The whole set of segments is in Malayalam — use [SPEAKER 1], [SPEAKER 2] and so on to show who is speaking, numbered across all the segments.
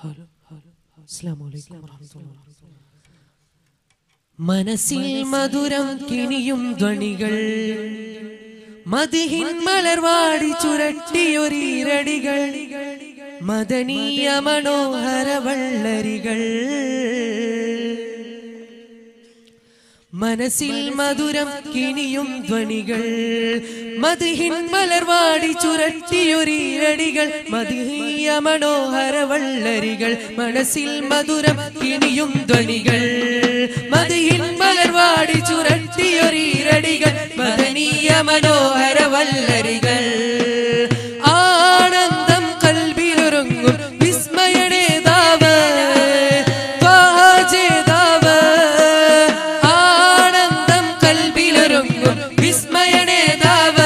[SPEAKER 1] ഹലോ ഹലോ അസ്സലാമു അലൈക്കും വറഹ്മത്തുള്ളാഹി മനസ്സിൽ മധുരം കിണിയും ധ്വനികൾ മതിഹിൻ മലർവാടി ചുരട്ടിയൊരീരടികൾ മദനീയ മനോഹര വള്ളരികൾ മനസ്സിൽ മധുരം കിണിയും ധ്വനികൾ മതിഹിൻ മലർവാടി ചുരട്ടിയൊരീരടികൾ മതിഹീയ മനോഹര വള്ളരികൾ മനസ്സിൽ മധുരം കിണിയും ധ്വനികൾ മതിഹിൻ മലർവാടി ചുരട്ടിയൊരീരടികൾ മദനീയ മനോഹര വല്ലരികൾ ആനന്ദം കൽവിലൊരുങ്ങും വിസ്മയടേതാവ് ത്വാജേതാവ് ആനന്ദം കൽവിലൊരുങ്ങും വിസ്മയടേതാവ്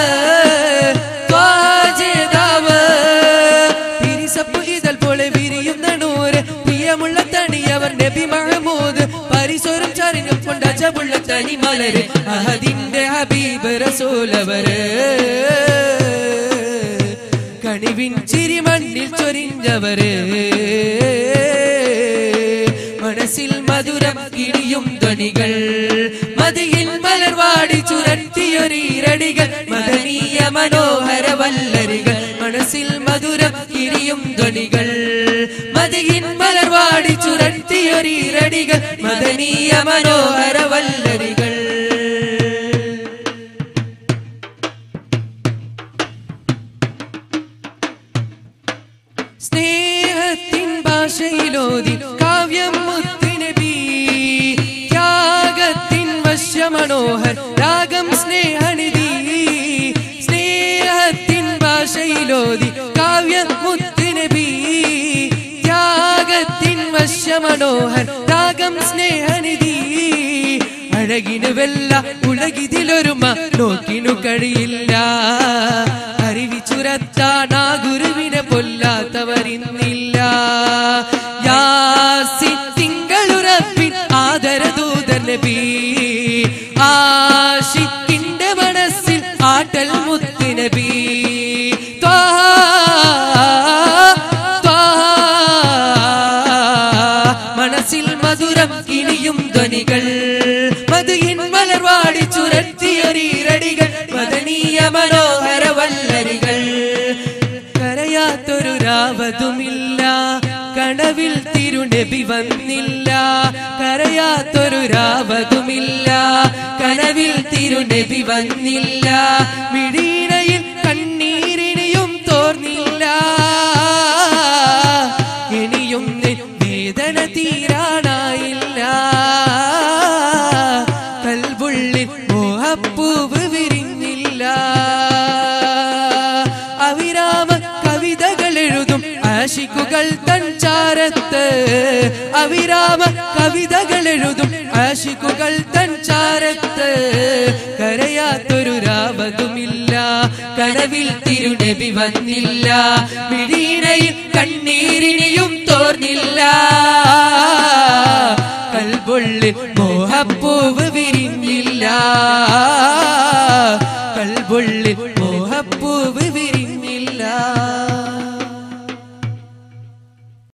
[SPEAKER 1] ത്വാജേതാവ് പിരിസപ്പ് ഇതൽ പോലെ വിരിയുന്ന നൂറ് പ്രിയമുള്ള തണിയവർ നബി മഹമൂദ് പരിസരം ചരിഞ്ഞും കൊണ്ട് അജമുള്ള തനി മലര് അഹദിന്റെ ഹബീബ് റസൂലവര് കണിവിൻ ചിരി മണ്ണിൽ ചൊരിഞ്ഞവര് മനസ്സിൽ മധുരം കിണിയും ധ്വനികൾ മതിയിൽ മലർവാടി ചുരത്തിയൊരീരടികൾ മദനീയ മനോഹര വല്ലരികൾ മനസ്സിൽ മധുരം കിരിയും ധ്വനികൾ മതിയിൽ മലർവാടി ചുരത്തിയൊരീരടികൾ മദനീയ മനോഹര വല്ലരികൾ സ്നേഹത്തിൻ ഭാഷയിലോതി കാവ്യം മുത്തിനബി ത്യാഗത്തിൻ വശ്യമനോഹർ രാഗം സ്നേഹനിധി സ്നേഹത്തിൻ ഭാഷയിലോതി കാവ്യം മുത്തിനബി ത്യാഗത്തിൻ വശ്യമനോഹർ രാഗം സ്നേഹനിധി അഴകിന് വെല്ല ഉലകിതിലൊരുമ നോക്കിനു കഴിയില്ല അറിവിച്ചുരത്താൻ ആ ഗുരുവിനെ കൊല്ലാത്തവരിന്നില്ല യാസി തിങ്കളുറപ്പിൻ ആദരദൂതർ നബി ആഷിക്കിന്റെ മനസ്സിൽ ആട്ടൽ മുത്ത് നബി ത്വാഹ, ത്വാഹ. മനസ്സിൽ മധുരം കിണിയും ധ്വനികൾ മധുഹിൻ മലർവാടി ചുരത്തിയൊരീരടികൾ മദനീയ മനോഹര വല്ലരികൾ കരയാത്തൊരു രാവതുമില്ല കനവിൽ തിരുനബി വന്നില്ല കരയാത്തൊരു രാവതുമില്ല കനവിൽ തിരുനബി വന്നില്ല മിഴീണയിൽ കണ്ണീരിനിയും തോർന്നില്ല ഇനിയും നിൻ വേദന തീരാനായില്ല കൽവുള്ളിൽ മോഹപ്പൂവ് വിരിഞ്ഞില്ല അവിരാമ കവിതകൾ എഴുതും ആശിക്കുകൾ തൻ ചാരത്ത് അവിരാമ കവിതകൾ എഴുതും ആശിക്കുകൾ തൻ ചാരത്ത് കരയാത്തൊരു രാവതുമില്ല കനവിൽ തിരുനബി വന്നില്ല മിഴീനയിൽ കണ്ണീരിനിയും തോർന്നില്ല